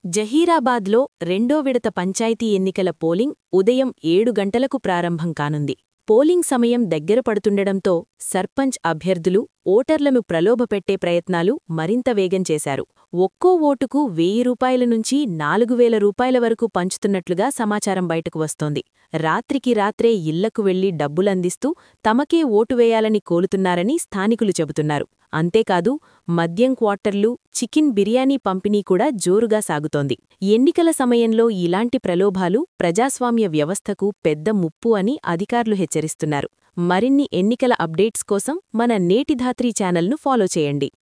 జహీరాబాద్లో రెండో విడత పంచాయతీ ఎన్నికల పోలింగ్ ఉదయం ఏడు గంటలకు ప్రారంభం కానుంది పోలింగ్ సమయం దగ్గర పడుతుండటంతో సర్పంచ్ అభ్యర్థులు ఓటర్లను ప్రలోభపెట్టే ప్రయత్నాలు మరింత వేగం చేశారు ఒక్కో ఓటుకు వెయ్యి రూపాయల నుంచి నాలుగు వేల రూపాయల వరకు పంచుతున్నట్లుగా సమాచారం బయటకు వస్తోంది రాత్రికి రాత్రే ఇళ్లకు వెళ్లి డబ్బులందిస్తూ తమకే ఓటు వేయాలని కోలుతున్నారని స్థానికులు చెబుతున్నారు అంతేకాదు మద్యం క్వార్టర్లు చికెన్ బిర్యానీ పంపిణీ కూడా జోరుగా సాగుతోంది ఎన్నికల సమయంలో ఇలాంటి ప్రలోభాలు ప్రజాస్వామ్య వ్యవస్థకు పెద్ద ముప్పు అని అధికారులు హెచ్చరిస్తున్నారు మరిన్ని ఎన్నికల అప్డేట్స్ కోసం మన నేటిధాత్రి ఛానల్ను ఫాలో చేయండి